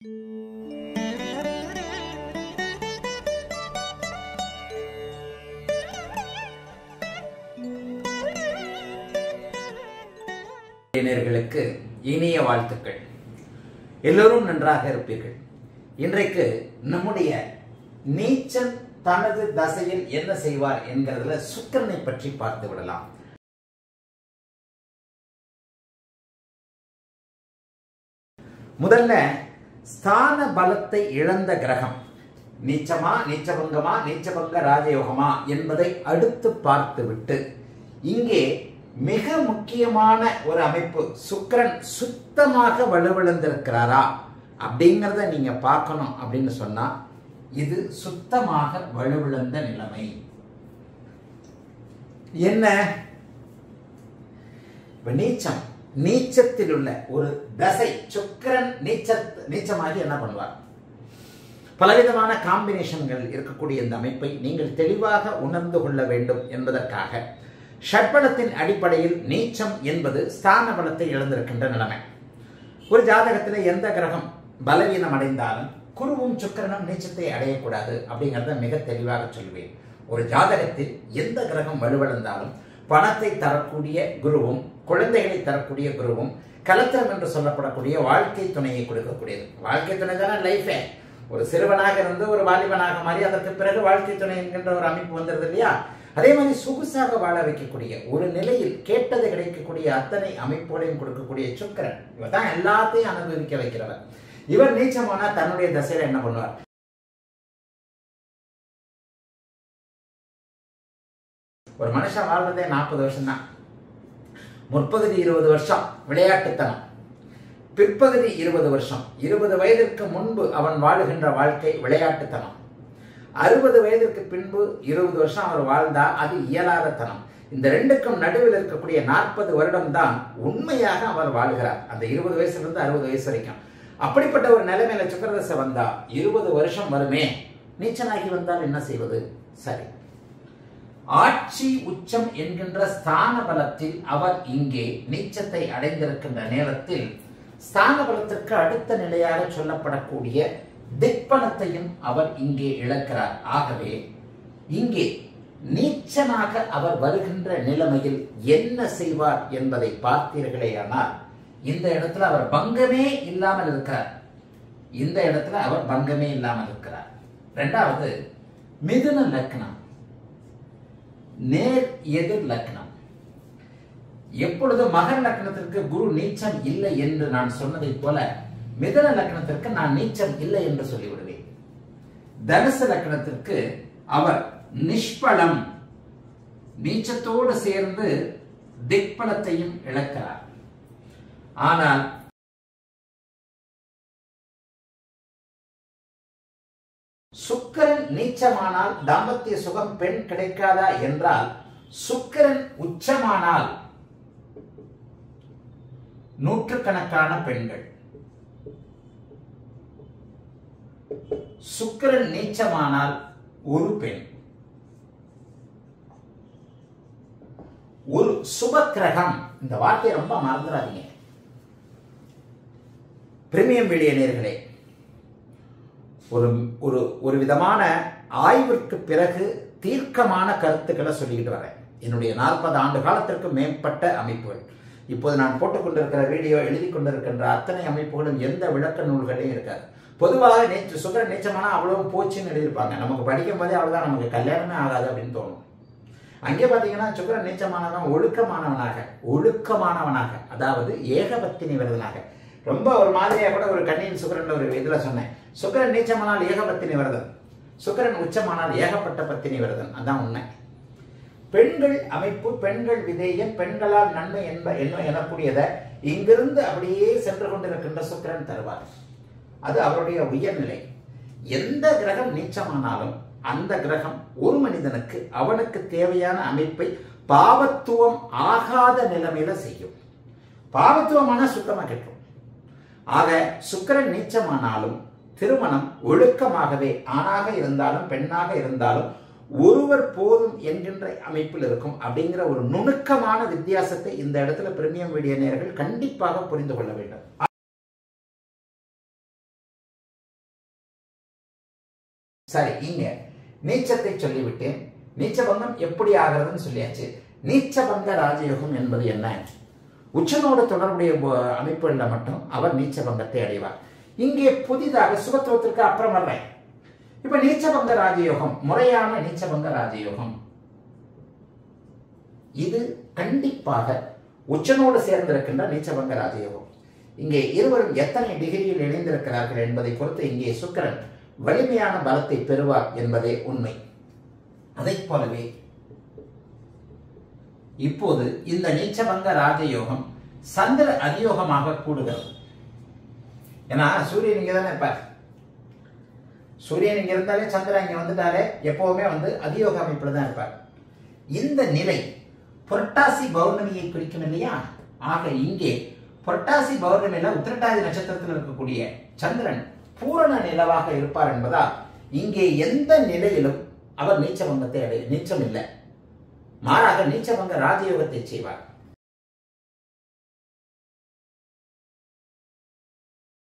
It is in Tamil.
நேயர்களுக்கு இனிய வாழ்த்துக்கள் எல்லோரும் நன்றாக இருப்பீர்கள் இன்றைக்கு நம்முடைய நீச்சன் தனது தசையில் என்ன செய்வார் என்கிறதுல சுக்கரனை பற்றி பார்த்து விடலாம் முதல்ல ஸ்தான பலத்தை இழந்த கிரகம் நீச்சமா நீச்சபங்கமா நீச்சபங்க ராஜயோகமா என்பதை அடுத்து பார்த்துவிட்டு இங்கே மிக முக்கியமான ஒரு அமைப்பு சுக்கிரன் சுத்தமாக வலுவிழந்திருக்கிறாரா அப்படிங்கிறத நீங்க பார்க்கணும் அப்படின்னு சொன்னா இது சுத்தமாக வலுவிழந்த நிலைமை என்ன இப்ப நீச்சம் நீச்சத்தில் உள்ள ஒரு தசை சுக்கிரன் நீச்ச நீச்சமாகி என்ன பண்ணுவார் பலவிதமான காம்பினேஷன்கள் இருக்கக்கூடிய இந்த அமைப்பை நீங்கள் தெளிவாக உணர்ந்து கொள்ள வேண்டும் என்பதற்காக ஷட்பலத்தின் அடிப்படையில் நீச்சம் என்பது ஸ்தான பலத்தை இழந்திருக்கின்ற நிலைமை ஒரு ஜாதகத்தில் எந்த கிரகம் பலவீனம் அடைந்தாலும் குருவும் சுக்கிரனும் நீச்சத்தை அடையக்கூடாது அப்படிங்கிறத மிக தெளிவாக சொல்வேன் ஒரு ஜாதகத்தில் எந்த கிரகம் வலுவிழந்தாலும் பணத்தை தரக்கூடிய குருவும் குழந்தைகளை தரக்கூடிய குருவும் கலத்திரம் என்று சொல்லப்படக்கூடிய வாழ்க்கை துணையை கொடுக்கக்கூடியது வாழ்க்கை துணை தானே லைஃபே ஒரு சிறுவனாக இருந்து ஒரு வாலிபனாக மாறி அதற்கு பிறகு வாழ்க்கை துணை என்கின்ற ஒரு அமைப்பு வந்துருது இல்லையா அதே மாதிரி சொகுசாக வாழ வைக்கக்கூடிய ஒரு நிலையில் கேட்டது கிடைக்கக்கூடிய அத்தனை அமைப்புகளையும் கொடுக்கக்கூடிய சுக்கரன் இவர் தான் எல்லாத்தையும் அனுபவிக்க வைக்கிறவர் இவர் நீச்சமானா தன்னுடைய தசையில என்ன பண்ணுவார் ஒரு மனுஷன் வாழ்றதே நாற்பது வருஷம் தான் முற்பகுதி இருபது வருஷம் விளையாட்டுத்தனம் பிற்பகுதி இருபது வருஷம் இருபது வயதிற்கு முன்பு அவன் வாழுகின்ற வாழ்க்கை விளையாட்டுத்தனம் அறுபது வயதிற்கு பின்பு இருபது வருஷம் அவர் வாழ்ந்தா அது இயலாதத்தனம் இந்த ரெண்டுக்கும் நடுவில் இருக்கக்கூடிய நாற்பது வருடம் தான் உண்மையாக அவர் வாழ்கிறார் அந்த இருபது வயசுல இருந்து அறுபது வயசு வரைக்கும் அப்படிப்பட்ட ஒரு நிலைமையில சுக்கரதசை வந்தா இருபது வருஷம் வருமே நீச்சனாகி வந்தால் என்ன செய்வது சரி ஆட்சி உச்சம் என்கின்ற ஸ்தான பலத்தில் அவர் இங்கே நீச்சத்தை அடைந்திருக்கின்ற நேரத்தில் ஸ்தான பலத்திற்கு அடுத்த நிலையாக சொல்லப்படக்கூடிய திக்பலத்தையும் அவர் இங்கே இழக்கிறார் ஆகவே இங்கே நீச்சனாக அவர் வருகின்ற நிலைமையில் என்ன செய்வார் என்பதை பார்த்தீர்களேயானால் இந்த இடத்துல அவர் பங்கமே இல்லாமல் இருக்கிறார் இந்த இடத்துல அவர் பங்கமே இல்லாமல் இருக்கிறார் ரெண்டாவது மிதுன லக்னம் நேர் எதிர் லக்னம் எப்பொழுது மகர் லக்னத்திற்கு குரு நீச்சம் இல்லை என்று நான் சொன்னதைப் போல மிதன லக்னத்திற்கு நான் நீச்சம் இல்லை என்று சொல்லிவிடுவேன் தனுசு லக்னத்திற்கு அவர் நிஷ்பலம் நீச்சத்தோடு சேர்ந்து திக்பலத்தையும் இழக்கிறார் ஆனால் சுக்கரன் நீச்சமானால் தாம்பத்திய சுகம் பெண் கிடைக்காதா என்றால் சுக்கரன் உச்சமானால் நூற்றுக்கணக்கான பெண்கள் சுக்கரன் நீச்சமானால் ஒரு பெண் ஒரு சுப கிரகம் இந்த வார்த்தையை ரொம்ப மறந்துடாதீங்க பிரிமியம் வீடிய நேர்களே ஒரு ஒரு ஒரு விதமான ஆய்விற்கு பிறகு தீர்க்கமான கருத்துக்களை சொல்லிக்கிட்டு வரேன் என்னுடைய நாற்பது ஆண்டு காலத்திற்கு மேம்பட்ட அமைப்புகள் இப்போது நான் போட்டுக்கொண்டிருக்கிற வீடியோ எழுதி கொண்டிருக்கின்ற அத்தனை அமைப்புகளும் எந்த விளக்க நூல்களையும் இருக்காது பொதுவாக நேற்று சுக்கர நீச்சமானா அவ்வளவு போச்சுன்னு எழுதியிருப்பாங்க நமக்கு படிக்கும் போதே அவ்வளோதான் நமக்கு கல்யாணமே ஆகாது அப்படின்னு தோணும் அங்கே பார்த்தீங்கன்னா சுக்கரன் நீச்சமானவன் ஒழுக்கமானவனாக ஒழுக்கமானவனாக அதாவது ஏகபத்தினி விரதனாக ரொம்ப ஒரு மாதிரியா கூட ஒரு கண்ணியின் சுக்கரன் ஒரு இதுல சொன்னேன் சுக்கரன் நீச்சமானால் ஏகபத்தினி விரதன் சுக்கரன் உச்சமானால் ஏகப்பட்ட பத்தினி விரதன் அதான் உண்மை பெண்கள் அமைப்பு பெண்கள் விதேயம் பெண்களால் நன்மை என்ப என்ன எனக்கூடியதை இங்கிருந்து அப்படியே சென்று கொண்டிருக்கின்ற சுக்கரன் தருவார் அது அவருடைய உயர்நிலை எந்த கிரகம் நீச்சமானாலும் அந்த கிரகம் ஒரு மனிதனுக்கு அவனுக்கு தேவையான அமைப்பை பாவத்துவம் ஆகாத நிலைமையில செய்யும் பாவத்துவமான சுத்தமா கெட்டும் ஆக சுக்கரன் நீச்சமானாலும் திருமணம் ஒழுக்கமாகவே ஆணாக இருந்தாலும் பெண்ணாக இருந்தாலும் ஒருவர் போதும் என்கின்ற அமைப்பில் இருக்கும் அப்படிங்கிற ஒரு நுணுக்கமான வித்தியாசத்தை இந்த இடத்துல பிரீமியம் வீடியோ நேர்கள் கண்டிப்பாக புரிந்து கொள்ள வேண்டும் சரி இங்க நீச்சத்தை சொல்லிவிட்டேன் நீச்சபங்கம் எப்படி ஆகிறதுன்னு சொல்லியாச்சு நீச்சபங்க ராஜயோகம் என்பது என்ன உச்சனோடு தொடர்புடைய ப- அமைப்புகளில் மட்டும் அவர் நீச்சபங்கத்தை அடைவார் இங்கே புதிதாக சுபத்துவத்திற்கு அப்புறம் வர்றேன் இப்ப நீச்சபங்க ராஜயோகம் முறையான நீச்சபங்க ராஜயோகம் இது கண்டிப்பாக உச்சனோடு சேர்ந்திருக்கின்ற நீச்சபங்க ராஜயோகம் இங்கே இருவரும் எத்தனை டிகிரியில் இணைந்திருக்கிறார்கள் என்பதை பொறுத்து இங்கே சுக்கிரன் வலிமையான பலத்தை பெறுவார் என்பதே உண்மை அதைப் போலவே இப்போது இந்த நீச்சபங்க ராஜயோகம் சந்திர அதியோகமாக கூடுகிறது ஏன்னா சூரியன் இங்கே தானே இருப்பார் சூரியன் இங்க இருந்தாலே சந்திரன் இங்க வந்துட்டாலே எப்பவுமே வந்து அதியோக அமைப்புல தான் இருப்பார் இந்த நிலை புரட்டாசி பௌர்ணமியை குறிக்கும் இல்லையா ஆக இங்கே புரட்டாசி பௌர்ணமியில உத்திரட்டாதி நட்சத்திரத்தில் இருக்கக்கூடிய சந்திரன் பூரண நிலவாக இருப்பார் என்பதால் இங்கே எந்த நிலையிலும் அவர் நீச்சபங்கத்தை அடைய நீச்சம் இல்லை மாறாக நீச்சபங்க ராஜயோகத்தை செய்வார்